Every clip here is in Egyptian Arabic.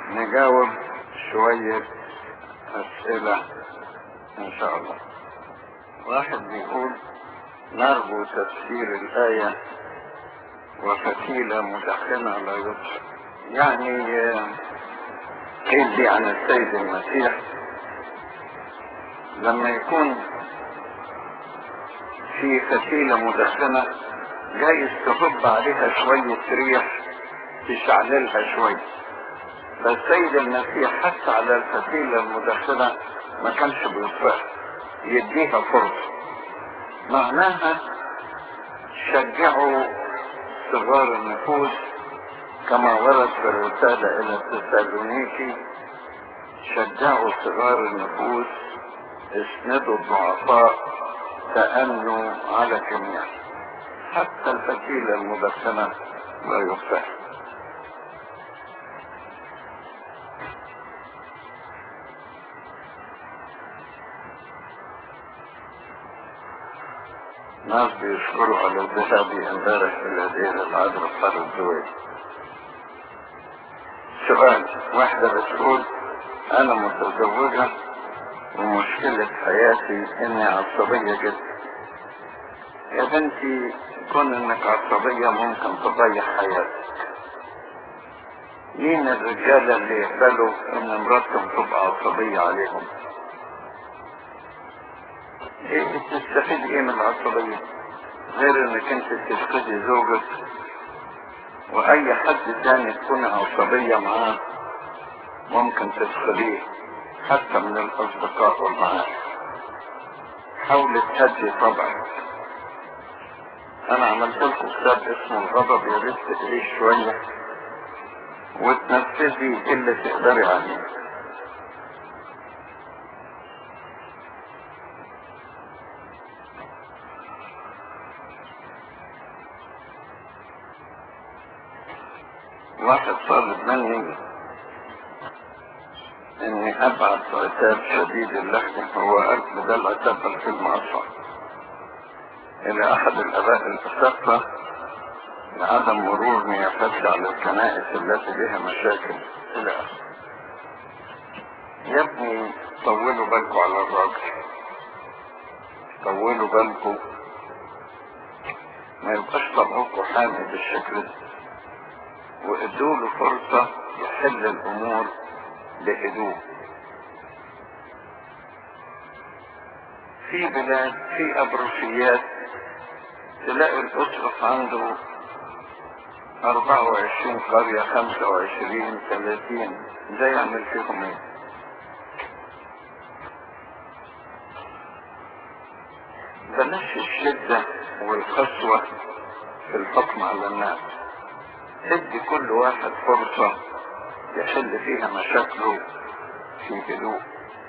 نجاوب شوية أسئلة إن شاء الله واحد بيقول نرجو تفسير الآية وفتيلة مدخنة لا يطفئ يعني قيل دي عن السيد المسيح لما يكون في فتيلة مدخنة جايز تهب عليها شوية ريح تشعللها شوية فالسيد المسيح حتى على الفتيلة المدخنة ما كانش بيطفئها يديها فرصة معناها شجعوا صغار النفوس كما ورد في الرسالة إلى التسالونيكي شجعوا صغار النفوس اسندوا الضعفاء تأنوا على جميع حتى الفتيلة المدخنة لا يفتح ناس بيشكروا على ذهابي امبارح الى دير العذراء صار الزواج سؤال واحدة بتقول انا متزوجة ومشكلة حياتي اني عصبية جدا يا بنتي كون انك عصبية ممكن تضيع حياتك مين الرجالة اللي يقبلوا ان مراتهم تبقى عصبية عليهم ايه تستفيد ايه من العصبية غير انك انت تفقدي زوجك واي حد تاني تكون عصبية معاه ممكن تفقديه حتى من الاصدقاء والمعارف حاول تهدي طبعك انا عملت لكم كتاب اسمه الغضب يا ريت تقريه شوية وتنفذي اللي تقدري عليه واحد طالب مني اني ابعث عتاب شديد اللحن هو قلب ده العتاب الفيلم اصلا الى احد الاباء الاساتذه لعدم مرور نيافتي على الكنائس التي بها مشاكل الى اخره يا ابني طولوا بالكم على الراجل طولوا بالكم ما يبقاش طبعكم حامي بالشكل ده وادوا له فرصة يحل الامور بهدوء في بلاد في ابروشيات تلاقي الاسرة عنده اربعة وعشرين قرية خمسة وعشرين ثلاثين ده يعمل فيهم ايه بلاش الشدة والقسوة في الحكم على الناس ادي كل واحد فرصة يحل فيها مشاكله في هدوء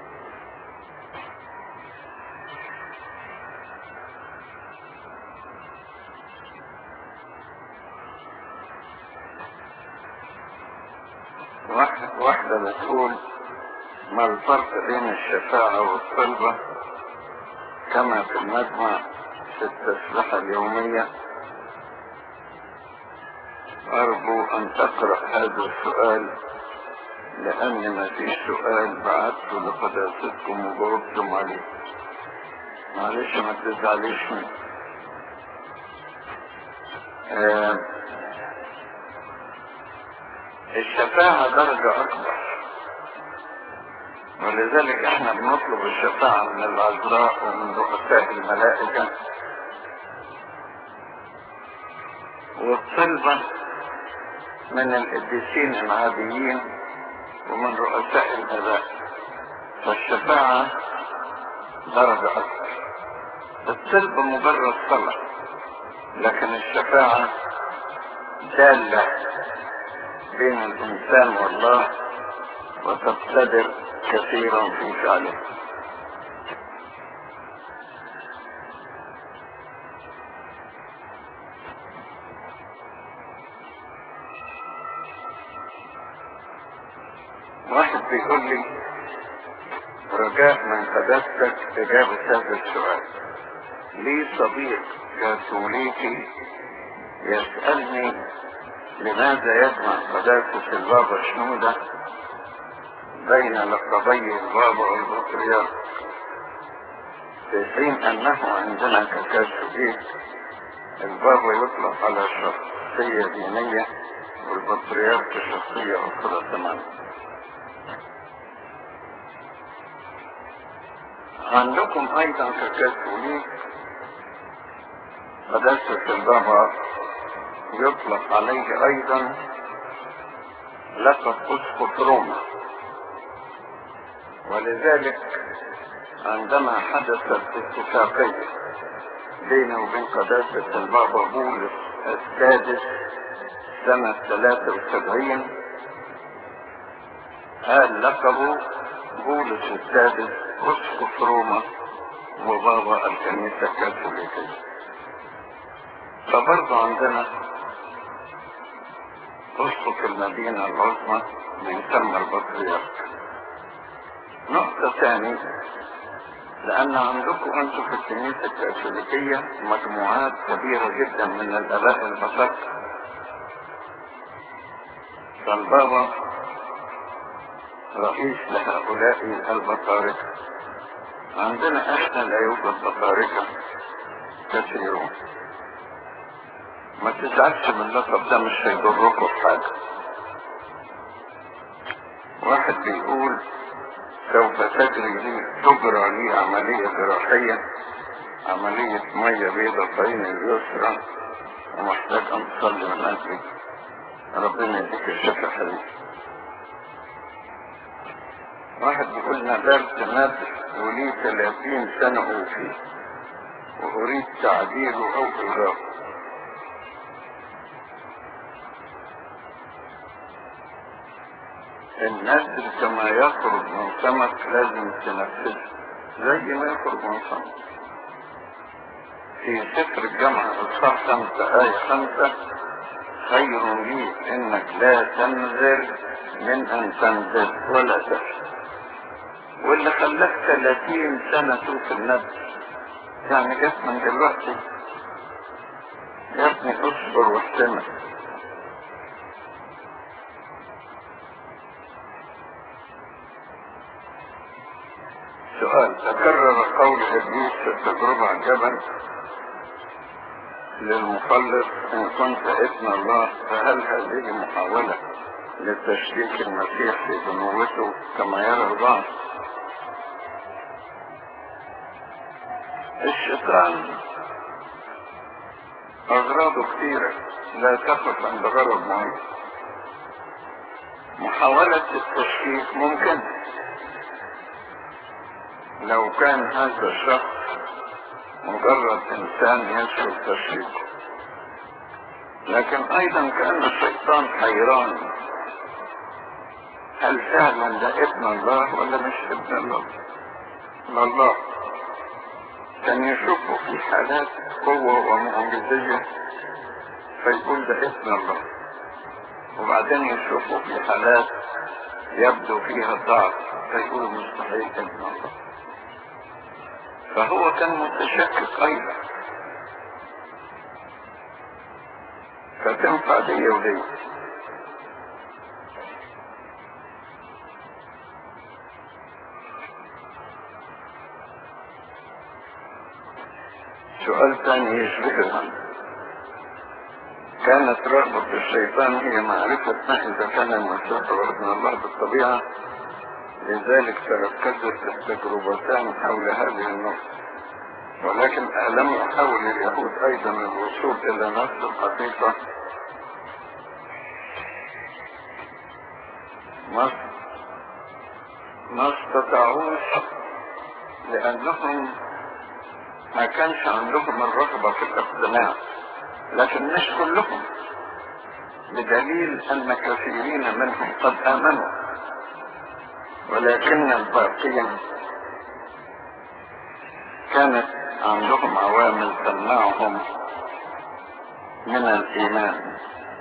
واحدة, واحدة بتقول ما الفرق بين الشفاعة والطلبة كما في المجمع في التسبحة اليومية أرجو أن تقرأ هذا السؤال لأن ما فيش سؤال بعته لقداستكم وجاوبتم عليه معلش ما تزعليش مني آه الشفاعة درجة أكبر ولذلك احنا بنطلب الشفاعة من العذراء ومن رؤساء الملائكة والطلبة من القديسين العاديين ومن رؤساء الآباء فالشفاعة درجة أكبر الطلب مجرد صلاة لكن الشفاعة دالة بين الإنسان والله وتقتدر كثيرا في فعله واحد بيقول لي رجاء من قداستك إجابة هذا السؤال لي صديق كاثوليكي يسألني لماذا يجمع قداسة البابا شنودة بين لقبي البابا والبطريرك في حين انه عندنا ككاثوليك البابا يطلق على شخصية دينية والبطريرك شخصية أخرى تماما عندكم أيضا ككاثوليك قداسة البابا يطلق عليه أيضا لقب أسقط روما ولذلك عندما حدثت اتفاقية بينه وبين قداسة البابا بولس السادس سنة 73 قال لقبه بولس السادس أسقف روما وبابا الكنيسة الكاثوليكية فبرضه عندنا أسقف المدينة العظمى بيسمى البطريرك نقطة ثانية لأن عندكم أنتم في الكنيسة الكاثوليكية مجموعات كبيرة جدا من الآباء البطرك فالبابا رئيس لهؤلاء البطاركة عندنا احنا لا يوجد بطاركة كثيرون ما تزعلش من اللقب ده مش هيضركم في حاجة واحد بيقول سوف تجري لي تجرى لي عملية جراحية عملية مية بيضة في عين اليسرى ومحتاج أن تصلي من أجلي ربنا يديك الشفاء حبيبي واحد بيقول نذرت نذر ولي 30 سنة أوفيه وأريد تعديله أو إلغاءه النذر كما يخرج من سمك لازم تنفذه زي ما يخرج من سمك في سفر الجامعة إصحاح خمسة آية خمسة خير لي إنك لا تنذر من أن تنذر ولا تفعل واللي خلاك 30 سنة توفي النذر يعني جت من دلوقتي يا ابني اصبر واحتمل سؤال تكرر قول ابليس في التجربة على الجبل للمخلص ان كنت ابن الله فهل هذه محاولة لتشكيك المسيح في بنوته كما يرى البعض الشيطان أغراضه كثيرة لا تقف عند غرض معين محاولة التشكيك ممكن لو كان هذا الشخص مجرد إنسان يشعر تشكيكه لكن أيضا كان الشيطان حيران هل فعلا ده ابن الله ولا مش ابن الله؟ الله كان يشوفه في حالات قوة ومعجزية فيقول ده ابن الله وبعدين يشوفه في حالات يبدو فيها ضعف فيقول مستحيل ابن الله فهو كان متشكك ايضا فتنفع دي ودي سؤال ثاني يشبهها كانت رغبة الشيطان هي معرفة ما إذا كان المسيح هو ابن الله بالطبيعة لذلك تركزت التجربتان حول هذه النقطة ولكن ألم يحاول اليهود أيضا الوصول إلى نفس الحقيقة ما ما استطاعوش لأنهم ما كانش عندهم الرغبة في الاقتناع لكن مش كلهم بدليل أن كثيرين منهم قد آمنوا ولكن الباقين كانت عندهم عوامل تمنعهم من الإيمان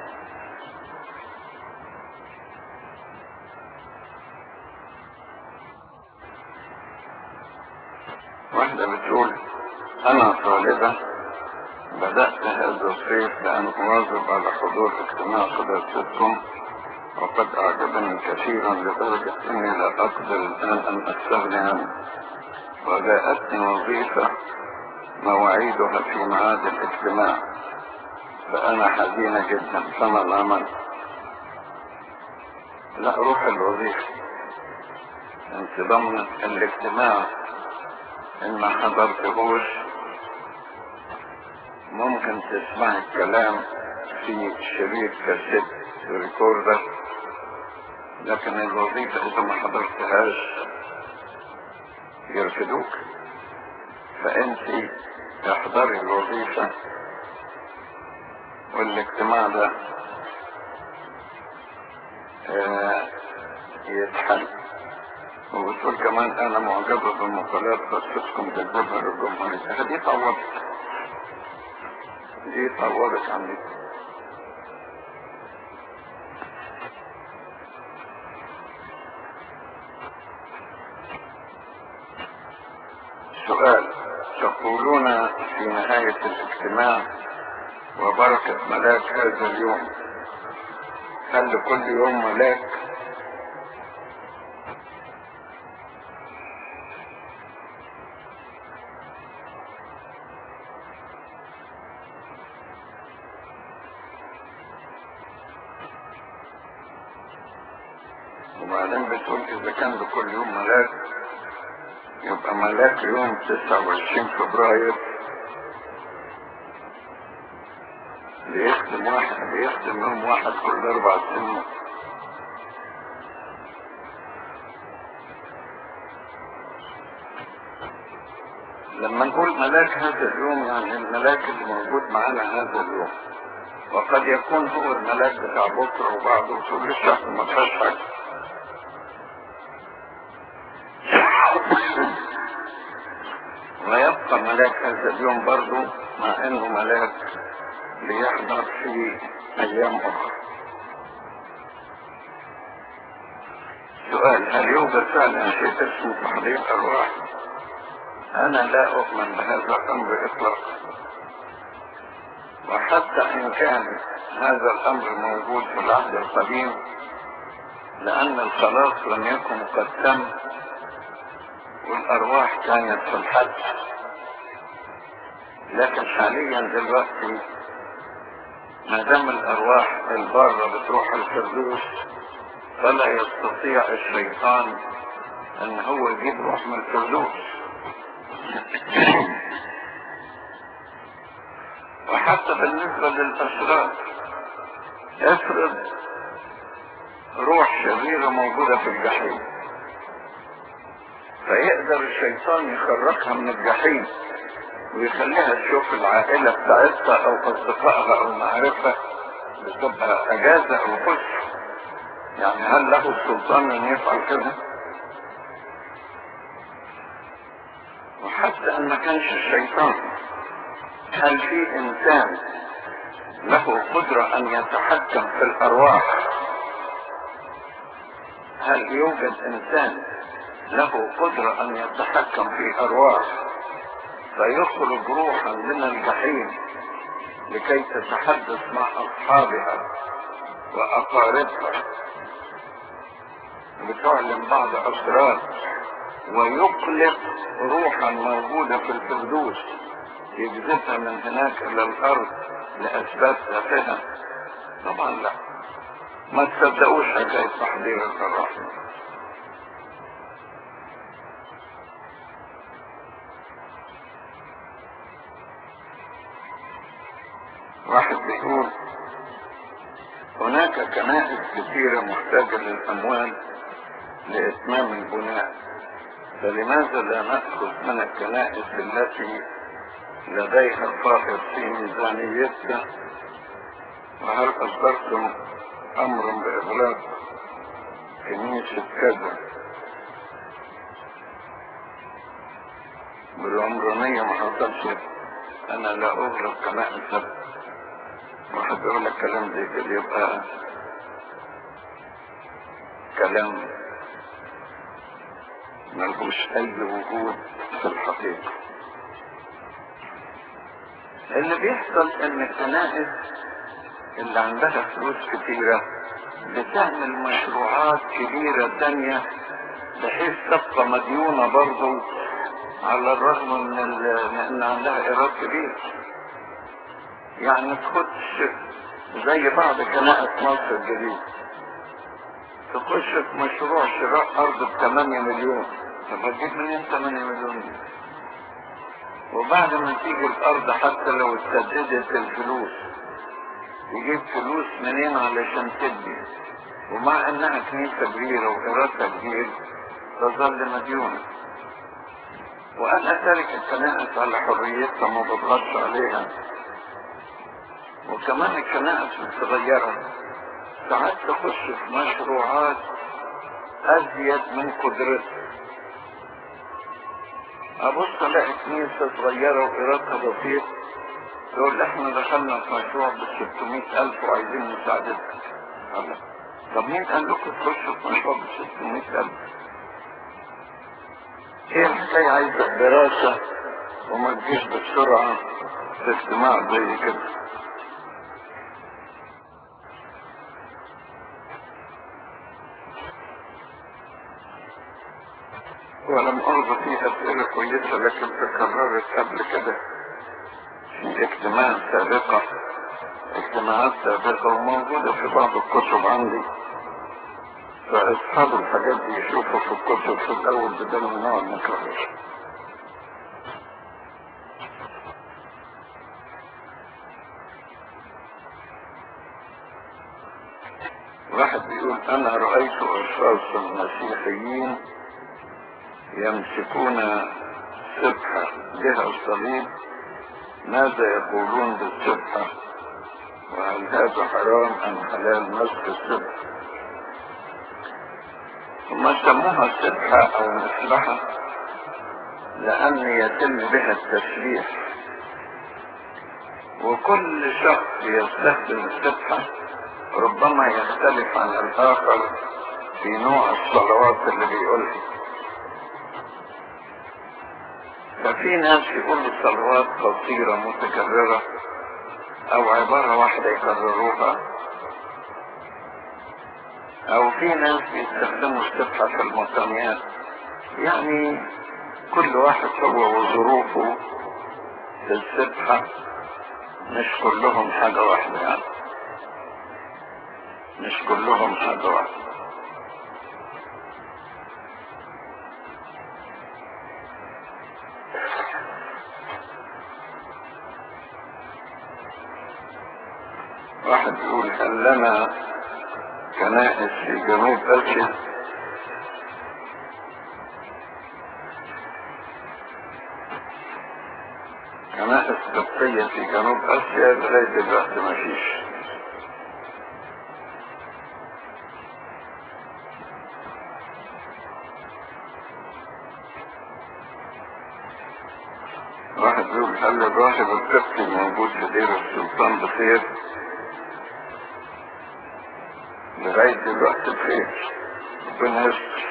واحدة بتقول أنا طالبة بدأت هذا الصيف بأن أواظب على حضور اجتماع قداستكم وقد أعجبني كثيرا لدرجة أني لا أقدر الآن أن أستغني عنه وجاءتني وظيفة مواعيدها في ميعاد الاجتماع فأنا حزينة جدا فما العمل لا روح الوظيفة انت ضمن الاجتماع ان ما حضرتهوش ممكن تسمع الكلام في شريط كاسيت ريكوردر لكن الوظيفة اذا ما حضرتهاش يرفدوك فانت تحضري الوظيفة والاجتماع ده آه يتحل وبتقول كمان انا معجبة بالمقالات قصتكم تجيبها للجمهورية دي تعوضك دي تعوضك عن دي سؤال تقولون في نهاية الاجتماع وبركة ملاك هذا اليوم هل لكل يوم ملاك وبعدين بتقول اذا كان لكل يوم ملاك يبقى ملاك يوم 29 فبراير بيخدم واحد بيخدم يوم واحد كل اربع سنين لما نقول ملاك هذا اليوم يعني الملاك اللي موجود معانا هذا اليوم وقد يكون هو الملاك بتاع بكره وبعده طول الشهر ما فيهاش حاجه ويبقى ملاك هذا اليوم برضه مع انه ملاك ليحضر في ايام اخرى سؤال هل يوجد فعلا شيء اسمه تحضير ارواح انا لا اؤمن بهذا الامر اطلاقا وحتى ان كان هذا الامر موجود في العهد القديم لان الخلاص لم يكن قد تم والارواح كانت في الحج لكن حاليا دلوقتي ما دام الارواح البارة بتروح الفردوس فلا يستطيع الشيطان ان هو يجيب روح من الفردوس وحتى بالنسبة للأسرار افرض روح شريرة موجودة في الجحيم فيقدر الشيطان يخرجها من الجحيم ويخليها تشوف العائلة بتاعتها او اصدقائها او معرفة بتبقى اجازة او فسح يعني هل له السلطان ان يفعل كده وحتى ان ما كانش الشيطان هل في انسان له قدرة ان يتحكم في الارواح هل يوجد انسان له قدرة ان يتحكم في ارواح فيخرج روحا من الجحيم لكي تتحدث مع اصحابها واقاربها بتعلن بعض اسرار ويقلق روحا موجودة في الفردوس يجذبها من هناك الى الارض لاسباب تافهة طبعا لا ما تصدقوش حكاية تحضير الارواح واحد بيقول هناك كنائس كثيرة محتاجة للأموال لإتمام البناء فلماذا لا نأخذ من الكنائس التي لديها فائض في ميزانيتها وهل أصدرتم أمرا بإغلاق كنيسة كذا بالعمرانية ما حصلش أنا لا أغلق كنائس واحد يقول لك كلام زي كده يبقى كلام ملهوش اي وجود في الحقيقة اللي بيحصل ان الكنائس اللي عندها فلوس كتيرة بتعمل مشروعات كبيرة تانية بحيث تبقى مديونة برضو على الرغم من ال- من ان عندها ايراد كبير يعني تخش زي بعض كنائس مصر الجديد تخش في مشروع شراء ارض ب 8 مليون طب هتجيب منين 8 مليون دي؟ وبعد ما تيجي الارض حتى لو اتسددت الفلوس يجيب فلوس منين علشان تدي ومع انها كنيسة كبيرة وايرادها كبير تظل مديونة وانا تارك الكنائس على حريتها ما بضغطش عليها وكمان الكنائس الصغيرة ساعات تخش في مشروعات ازيد من قدرتها ابص الاقي كنيسة صغيرة وايرادها بسيط يقول احنا دخلنا في مشروع ب 600 الف وعايزين مساعدتك الله. طب مين قال لكم تخشوا في مشروع ب 600 الف هي الحكاية عايزة دراسة وما تجيش بسرعة في اجتماع زي كده ولم أرضى في أسئلة كويسة لكن تكررت قبل كده في اجتماع سابقة اجتماعات سابقة وموجودة في بعض الكتب عندي فأصحاب الحاجات دي يشوفوا في الكتب في الأول بدل ما نقعد نكرر واحد بيقول أنا رأيت أشخاص مسيحيين يمسكون سبحة بها الصليب ماذا يقولون بالسبحة وهل هذا حرام أم حلال مسك السبحة ثم سموها سبحة أو مسبحة لأن يتم بها التسبيح وكل شخص يستخدم السبحة ربما يختلف عن الآخر في نوع الصلوات اللي بيقولها ففي ناس يقولوا صلوات قصيرة متكررة أو عبارة واحدة يكرروها أو في ناس بيستخدموا السبحة في المسميات يعني كل واحد هو وظروفه في السبحة مش كلهم حاجة واحدة يعني مش كلهم حاجة واحدة واحد يقول هل لنا كنائس في جنوب اسيا كنائس قبطية في جنوب اسيا لغاية دلوقتي ما فيش واحد يقول هل الراهب القبطي موجود في دير السلطان بخير لغاية دلوقتي بخير ربنا يستر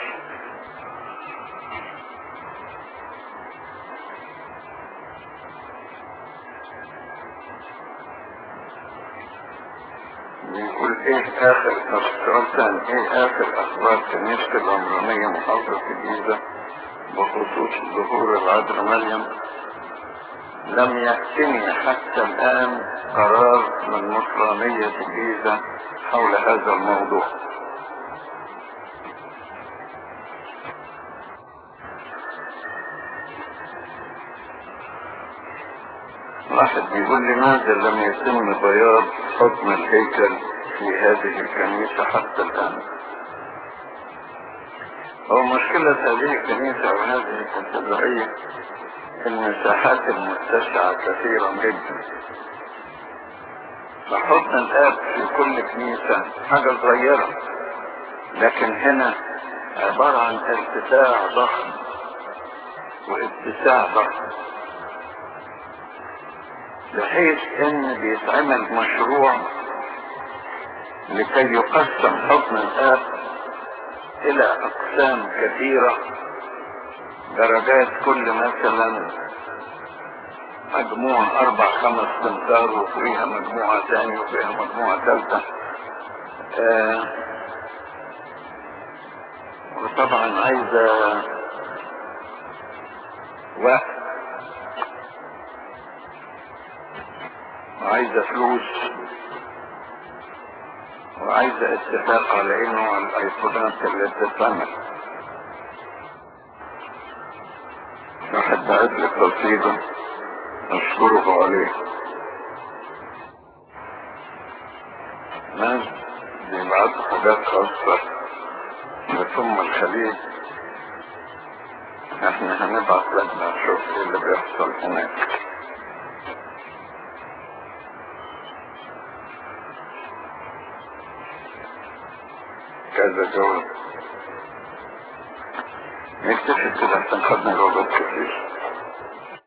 بيقول ايه اخر سؤال ثاني ايه اخر اخبار كنيسة العمرانية محافظة الجيزة بخصوص ظهور العذراء مريم لم يأتني حتى الآن قرار من مصرانية الجيزة حول هذا الموضوع واحد بيقول لماذا لم يتم بياض حكم الهيكل في هذه الكنيسة حتى الآن هو مشكلة هذه الكنيسة أو هذه الكاتدرائية المساحات المتسعة كثيرا جدا فحضن الآب في كل كنيسة حاجة صغيرة لكن هنا عبارة عن ارتفاع ضخم واتساع ضخم بحيث ان بيتعمل مشروع لكي يقسم حضن الآب إلى أقسام كثيرة درجات كل مثلا مجموعة أربع خمس تمثال وفيها مجموعة ثانية وفيها مجموعة ثالثة آه وطبعا عايزة وقت وعايزة فلوس وعايزة اتفاق على انه الايقونات اللي تتعمل واحد بعت لي قصيدة اشكره عليه ناس بيبعتوا حاجات خاصة لثم الخليج احنا هنبعت لجنة نشوف ايه اللي بيحصل هناك كذا جواب نكتفي كده عشان خدنا جوابات كتير